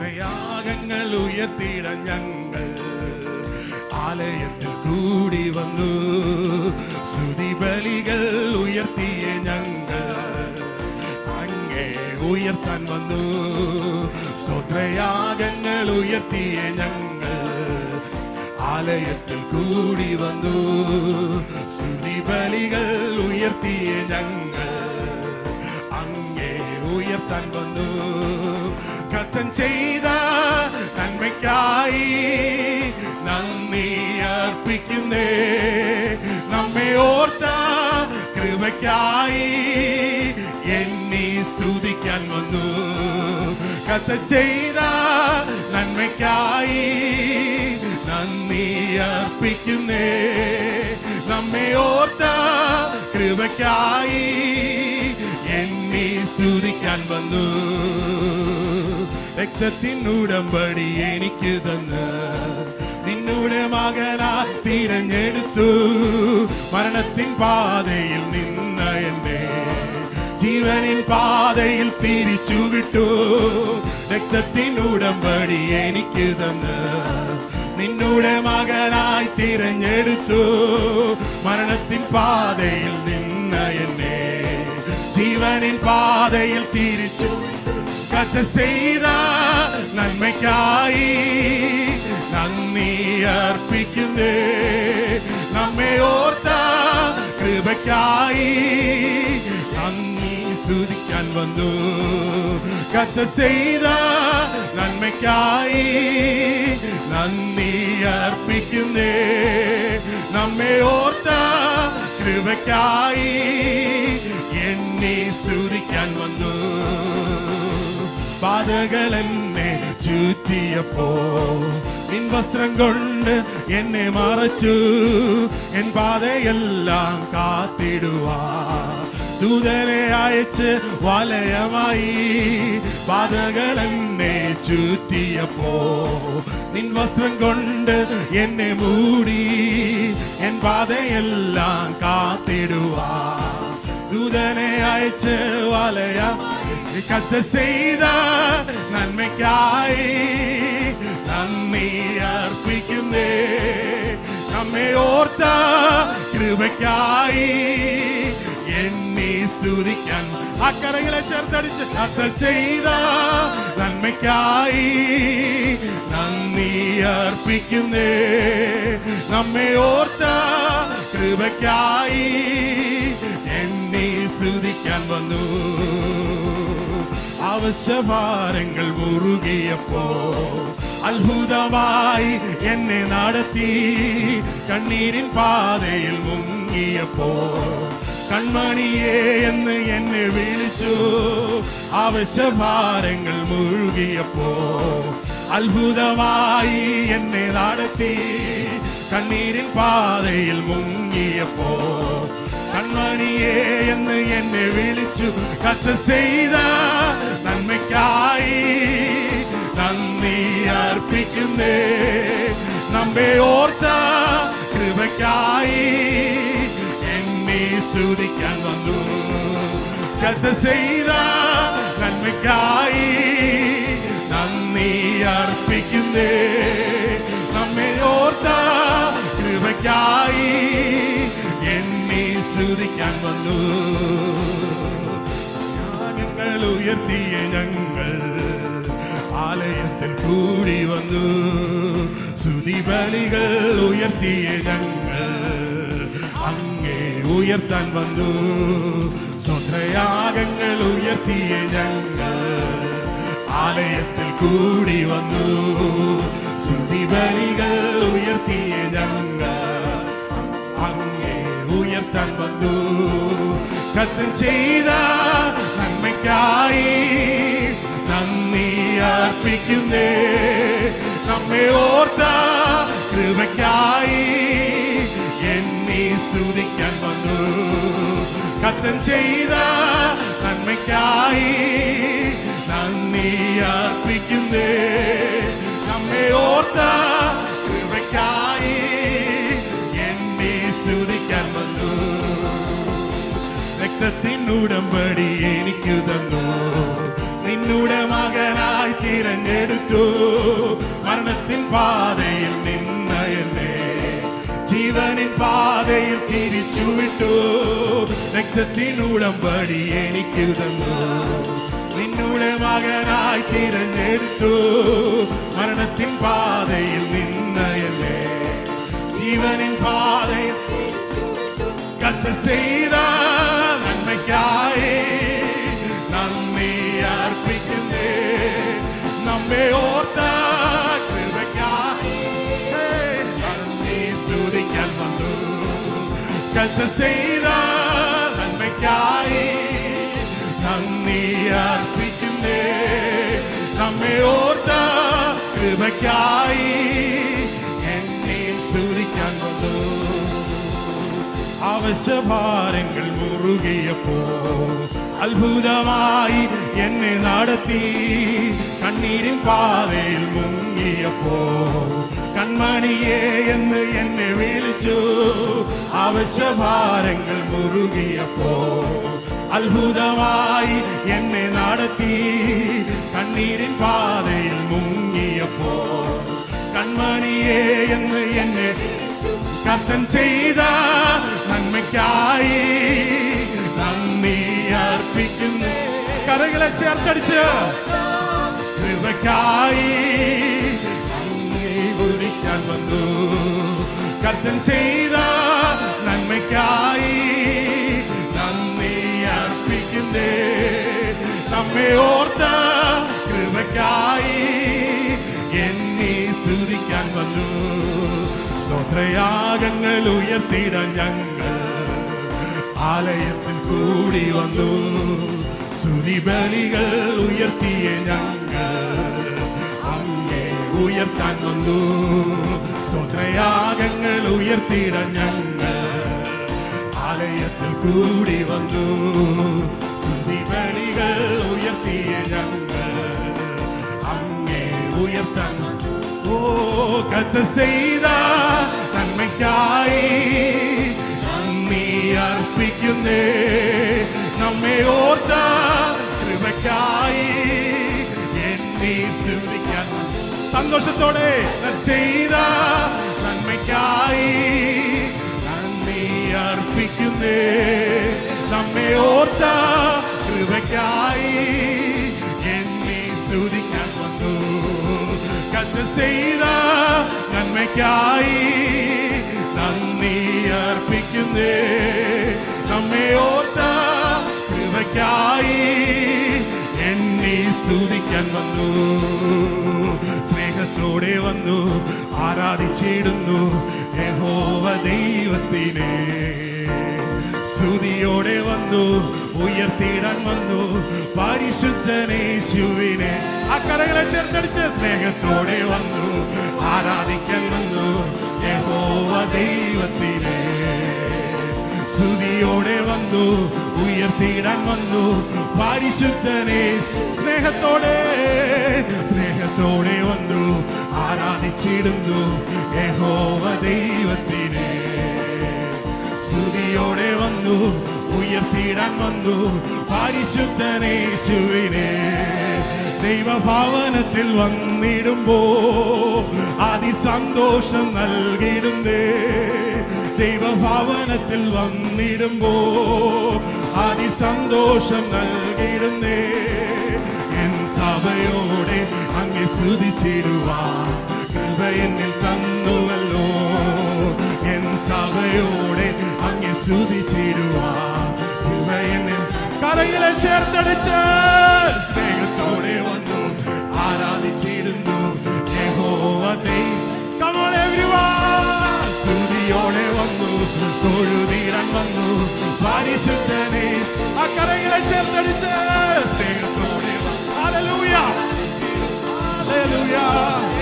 സ്വത്രയാഗങ്ങൾ ഉയർത്തിയിട ഞങ്ങൾ ആലയത്തിൽ കൂടി വന്നു സ്തുതി ബലികൾ ഉയർത്തിയ ഞങ്ങൾ അങ്ങേ ഉയർത്താൻ വന്നു സ്വത്രയാഗങ്ങൾ ഉയർത്തിയ ഞങ്ങൾ ആലയത്തിൽ കൂടി വന്നു സ്തുതി ബലികൾ ഉയർത്തിയ ഞങ്ങൾ അങ്ങേ ഉയർത്താൻ വന്നു കത്തൻ ചെയ്ത നന്മയ്ക്കായി നന്ദി അർപ്പിക്കുന്നേ നമ്മെ ഓർത്ത കൃപയ്ക്കായി എന്നെ സ്തുതിക്കാൻ വന്നു കത്ത ചെയ്ത നന്മയ്ക്കായി നന്ദി അർപ്പിക്കുന്നേ നമ്മെ ഓർത്ത കൃപയ്ക്കായി എന്നെ സ്തുതിക്കാൻ വന്നു രക്തത്തിനുടമ്പടി എനിക്ക് തന്ന് നിന്നുടെ മകനാ തിരഞ്ഞെടുത്തു മരണത്തിൻ പാതയിൽ നിന്ന എന്നെ ജീവനിൻ പാതയിൽ തിരിച്ചു വിട്ടു രക്തത്തിനുടമ്പടി എനിക്ക് തന്ന് നിന്നുടെ മകനായി തിരഞ്ഞെടുത്തു മരണത്തിൻ പാതയിൽ നിന്ന എന്നെ ജീവനിൻ പാതയിൽ തിരിച്ചു കഥ ചെയ്ത നന്മയ്ക്കായി നന്ദി അർപ്പിക്കുന്നേ നമ്മെ ഓർത്ത കൃപയ്ക്കായി നന്ദി സ്തുതിക്കാൻ വന്നു കഥ ചെയ്ത നന്മയ്ക്കായി നന്ദി അർപ്പിക്കുന്നേ നമ്മെ ഓർത്ത കൃപയ്ക്കായി എന്നെ സ്തുതിക്കാൻ വന്നു പാതകൾ എന്നെ ചുറ്റിയപ്പോ നിൻ വസ്ത്രം കൊണ്ട് എന്നെ മറച്ചു എൻ പാതയെല്ലാം കാത്തിടുവാ ദൂതനെ അയച്ച് വലയമായി പാതകൾ എന്നെ ചുറ്റിയപ്പോ നിൻ വസ്ത്രം കൊണ്ട് എന്നെ മൂടി എൻ പാതയെല്ലാം കാത്തിടുവാ ദൂതനെ അയച്ച് വലയ കത്ത ചെയ്ത നന്മയ്ക്കായി നന്ദി അർപ്പിക്കുന്നേ നമ്മെ ഓർത്ത കൃപയ്ക്കായി എന്നെ സ്തുതിക്കാൻ ആ കരങ്ങളെ ചേർത്തടിച്ച് കത്ത ചെയ്ത നന്മയ്ക്കായി നന്ദി അർപ്പിക്കുന്നേ നമ്മെ ഓർത്ത കൃപയ്ക്കായി എന്നെ സ്തുതിക്കാൻ വന്നു ആവശ്യഭാരങ്ങൾ മുറുകിയപ്പോ അത്ഭുതമായി എന്നെ നടത്തി കണ്ണീരിൻ പാതയിൽ മുങ്ങിയപ്പോ കൺമണിയേ എന്ന് എന്നെ വിളിച്ചു ആവശ്യഭാരങ്ങൾ മുഴുകിയപ്പോ അത്ഭുതമായി എന്നെ നടത്തി കണ്ണീരിൻ പാതയിൽ മുങ്ങിയപ്പോ കൺമണിയേ എന്ന് എന്നെ വിളിച്ചു കത്ത് ചെയ്ത നന്മയ്ക്കായി നന്ദി അർപ്പിക്കുന്നേ നമ്മെ ഓർത്ത കൃപയ്ക്കായി എന്നെ സ്തുതിക്കാൻ വന്നു കത്ത് ചെയ്ത നന്മയ്ക്കായി നന്ദി അർപ്പിക്കുന്നേ നമ്മെ ഓർത്ത കൃപയ്ക്കായി എന്നെ സ്തുതിക്കാൻ വന്നു യാഗങ്ങൾ ഉയർത്തിയ ഞങ്ങൾ ആലയത്തിൽ കൂടി വന്നു സ്തുതിബലികൾ ഉയർത്തിയ ഞങ്ങൾ അങ്ങേ ഉയർത്താൻ വന്നു സ്വത്രയാഗങ്ങൾ ഉയർത്തിയ ഞങ്ങൾ ആലയത്തിൽ കൂടി വന്നു സ്തുതിബലികൾ ഉയർത്തിയ ഞങ്ങൾ അങ്ങേ ഉയർത്താൻ വന്നു കത്തൻ ചെയ്ത നന്മയ്ക്കായി നന്ദി അർപ്പിക്കുന്നേ നമ്മെ ഓർത്ത കൃപയ്ക്കായി എന്നെ സ്തുതിക്കാൻ വന്നു കത്തൻ ചെയ്ത നന്മയ്ക്കായി നന്ദി അർപ്പിക്കുന്നേ നമ്മെ ഓർത്ത കൃപയ്ക്കായി എന്നെ സ്തുതിക്കാൻ വന്നു രക്തത്തിനുടമ്പടി എനിക്കു തന്നു നിന്നുടെ മകനായി തിരഞ്ഞെടുത്തു മരണത്തിൻ പാതയിൽ നിന്ന എന്നെ ജീവനിൻ പാതയിൽ തിരിച്ചു വിട്ടു രക്തത്തിനുടമ്പടി എനിക്ക് തന്നു നിന്നുടെ മകനായി തിരഞ്ഞെടുത്തു മരണത്തിൻ പാതയിൽ നിന്ന എന്നെ ജീവനിൻ പാതയിൽ കത്ത ചെയ്ത നന്മയ്ക്കായി നന്ദി അർപ്പിക്കുന്നേ നമ്മെ ഓർത്ത കൃപയ്ക്കായി നന്ദി സ്തുതിക്കാൻ വന്നു കത്ത ചെയ്ത നന്മയ്ക്കായി നന്ദി അർപ്പിക്കുന്നേ നമ്മെ ഓർത്ത കൃപയ്ക്കായി എന്നെ സ്തുതിക്കാൻ വന്നു അവശഭാരങ്ങൾ മുറുകിയപ്പോ അത്ഭുതമായി എന്നെ നടത്തി കണ്ണീരിൻ പാതയിൽ മുങ്ങിയപ്പോ കൺമണിയെ എന്ന് എന്നെ വിളിച്ചു അവശഭാരങ്ങൾ മുറുകിയപ്പോ അത്ഭുതമായി എന്നെ നടത്തി കണ്ണീരിൻ പാതയിൽ മുങ്ങിയപ്പോ കൺമണിയെ എന്ന് എന്നെ കർത്തൻ ചെയ്ത നന്മയ്ക്കായി നന്ദി അർപ്പിക്കുന്നു കരകളെ ചേർത്തടിച്ച് കൃപയ്ക്കായി നന്ദി കുറിക്കാൻ വന്നു കർത്തൻ ചെയ്ത നന്മയ്ക്കായി നന്ദി അർപ്പിക്കുന്നേ നമ്മെ ഓർത്ത കൃപയ്ക്കായി എന്നെ സ്തുതിക്കാൻ വന്നു സ്തോത്രയാഗങ്ങൾ ഉയർത്തിടാൻ ഞങ്ങൾ ആലയത്തിൽ കൂടി വന്നു സ്തുതിബലികൾ ഉയർത്തിയ ഞങ്ങൾ അങ്ങേ ഉയർത്താൻ വന്നു സ്തോത്രയാഗങ്ങൾ ഉയർത്തിടാൻ ഞങ്ങൾ ആലയത്തിൽ കൂടി വന്നു സ്തുതിബലികൾ ഉയർത്തിയ ഞങ്ങൾ അങ്ങേ ഉയർത്താൻ ഓ കത്ത ചെയ്ത നന്മയ്ക്കായി നന്ദി അർപ്പിക്കുന്നേ നമ്മെ ഓർത്ത കൃപയ്ക്കായി എന്നെ സ്തുതിക്കാൻ സന്തോഷത്തോടെ ചെയ്ത നന്മയ്ക്കായി നന്ദി അർപ്പിക്കുന്നേ നമ്മെ ഓർത്ത കൃപയ്ക്കായി എന്നെ സ്തുതിക്കാൻ വന്നു കത്ത് ചെയ്ത നന്മയ്ക്കായി നന്ദി അർപ്പിക്കുന്നേ നമ്മെ ഓർത്ത കൃപയ്ക്കായി എന്നെ സ്തുതിക്കാൻ വന്നു സ്നേഹത്തോടെ വന്നു ആരാധിച്ചിടുന്നു യഹോവ ദൈവത്തിനെ സ്തുതിയോടെ വന്നു ഉയർത്തിയിടാൻ വന്നു പരിശുദ്ധനേശുവിനെ ആ കരകളെ ചേർത്തടിച്ച് സ്നേഹത്തോടെ വന്നു ആരാധിക്കാൻ വന്നു യഹോവ ദൈവത്തിനെ സ്തുതിയോടെ വന്നു ഉയർത്തിയിടാൻ വന്നു പരിശുദ്ധനെ സ്നേഹത്തോടെ സ്നേഹത്തോടെ വന്നു ആരാധിച്ചിടുന്നു യഹോവ ദൈവത്തിനെ സ്തുതിയോടെ വന്നു ഉയർത്തിയിടാൻ വന്നു പരിശുദ്ധനേശുവിനെ ദൈവഭാവനത്തിൽ വന്നിടുമ്പോ അതിസന്തോഷം നൽകിടുന്നേ ദൈവഭാവനത്തിൽ വന്നിടുമ്പോ അതിസന്തോഷം നൽകിടുന്നേ എൻ സഭയോടെ അങ്ങെ സ്തുതിച്ചിടുവാൻ കൃപ എന്നിൽ തന്നുവല്ലോ എൻ സഭയോടെ അങ്ങെ സ്തുതിച്ചിടുവാൻ കൃപ എന്നിൽ കരങ്ങളെ ചേർത്തടിച്ച് സ്നേഹത്തോടെ വന്നു ആരാധിച്ചിടുന്നു യഹോവ ദൈ- Come on everyone. സ്തുതിയോടെ വന്നു തൊഴുതീരാൻ വന്നു പരിശുദ്ധനെ ആ കരങ്ങളെ ചേർത്തടിച്ച് സ്നേഹത്തോടെ വന്നു. Hallelujah. Hallelujah.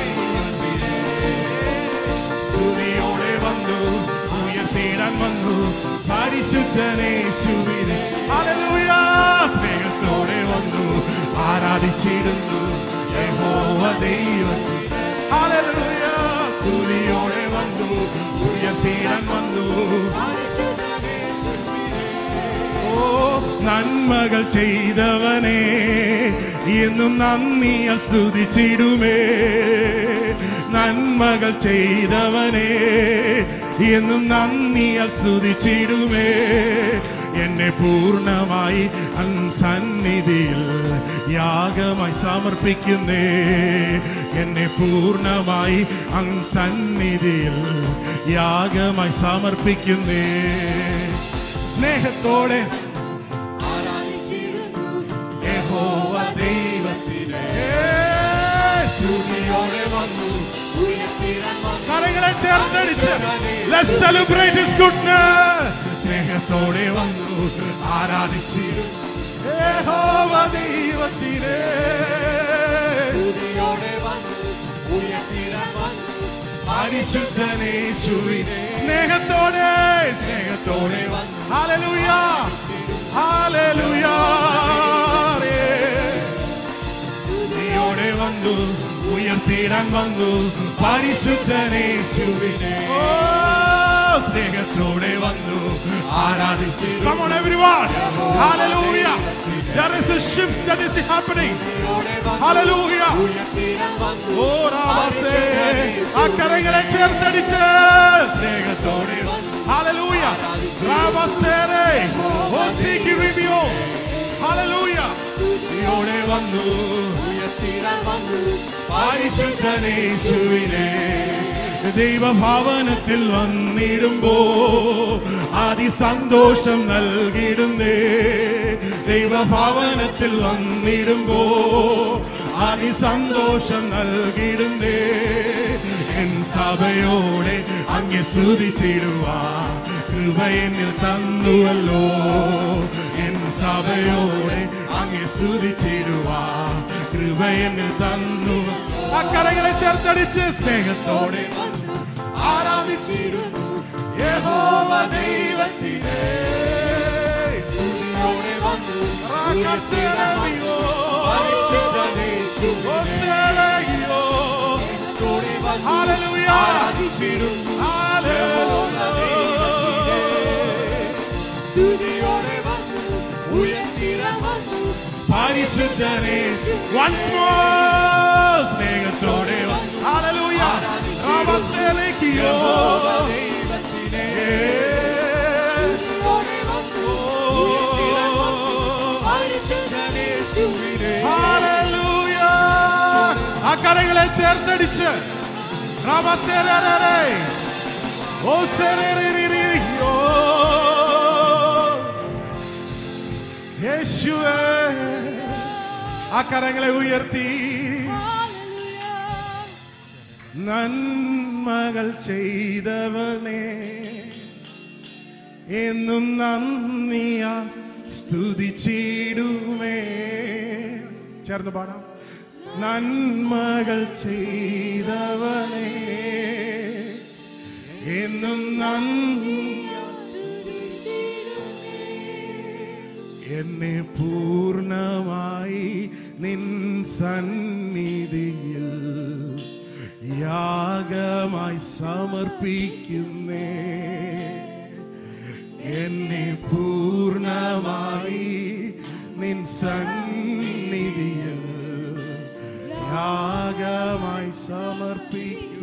സ്തുതിയോടെ വന്നു ഉയർത്തിയിടാൻ വന്നു പരിശുദ്ധനേശുവിനെ ഹല്ലേലൂയ സ്നേഹത്തോടെ വന്നു ആരാധിച്ചിടുന്നു യഹോവ ദൈവത്തെ ഹല്ലേലൂയ സ്തുതിയോടെ വന്നു ഉയർത്തിയിടാൻ വന്നു ഓ നന്മകൾ ചെയ്തവനെ എന്നും നന്ദിയ സ്തുതിച്ചിടുമേ നന്മകൾ ചെയ്തവനെ എന്നും നന്ദിയ സ്തുതിച്ചിടുമേ എന്നെ പൂർണ്ണമായി അൻ സന്നിധിയിൽ യാഗമായി സമർപ്പിക്കുന്നേ എന്നെ പൂർണ്ണമായി അൻ സന്നിധിയിൽ യാഗമായി സമർപ്പിക്കുന്നേ സ്നേഹത്തോടെ യഹോവ ദൈവത്തിനെ സ്തുതിയോടെ വന്നു കരങ്ങളെ ചേർത്തടിച്ച് Let's celebrate his goodness. സ്നേഹത്തോടെ വന്നു ആരാധിച്ചിരുന്നു യഹോവ ദൈവത്തിനെ പരിശുദ്ധനേശുവിനെ സ്നേഹത്തോടെ സ്നേഹത്തോടെ ഹാലലൂയ ഹാലലൂയ നീയോടെ വന്നു ഉയർത്തിടാൻ വന്നു പരിശുദ്ധനേശുവിനെ ഓ, സ്നേഹത്തോടെ വന്നു ആരാധിച്ചു Come on everyone hallelujah there is a shift that is happening hallelujah ഓ രാമസേ ആ കരങ്ങളെ ചേർത്തടിച്ച് സ്നേഹത്തോടെ hallelujah രാമസേരെ ഓ സീക്കിറിബിയോ hallelujah നീയോടെ വന്നു പരിശുദ്ധനേശുവിനെ ദൈവഭവനത്തിൽ വന്നിടുമ്പോ അതിസന്തോഷം നൽകിടുന്നേ ദൈവഭവനത്തിൽ വന്നിടുമ്പോ അതിസന്തോഷം നൽകിടുന്നേ എൻ സഭയോടെ അങ്ങെ സ്തുതിച്ചിടുവാ കൃപ എന്നിൽ തന്നുവല്ലോ എൻ സഭയോടെ അങ്ങെ സ്തുതിച്ചിടുവാ കൃപ എന്നിൽ തന്നു ആ കരങ്ങളെ ചേർത്തടിച്ച് സ്നേഹത്തോടെ ആരാധിച്ചിടുന്നു യഹോവ ദൈവത്തിനെ സ്തുതിയോടെ വന്നു റാക്കസേരവിയോ, ഓസേരയോ, ഹല്ലേലൂയ, പരിശുദ്ധനെ once more സ്നേഹത്തോടെ ഹല്ലേലൂയ റാമസേലക്കിയോ ഹല്ലേലൂയ ആ കരങ്ങളെ ചേർത്തടിച്ച് റാമസേലരേ ഓ സെരേരിരിരിയോ യേശുവേ ആ കരങ്ങളെ ഉയർത്തി നന്മകൾ ചെയ്തവനെ എന്നും നന്ദിയ സ്തുതിച്ചിടുമേ ചേർന്ന് പാടാം നന്മകൾ ചെയ്തവനെ എന്നും നന്ദി എന്നെ പൂർണ്ണമായി നിൻ സന്നിധിയിൽ യാഗമായി സമർപ്പിക്കുന്നേ എന്നെ പൂർണ്ണമായി നിൻ സന്നിധിയിൽ യാഗമായി സമർപ്പിക്കുന്നേ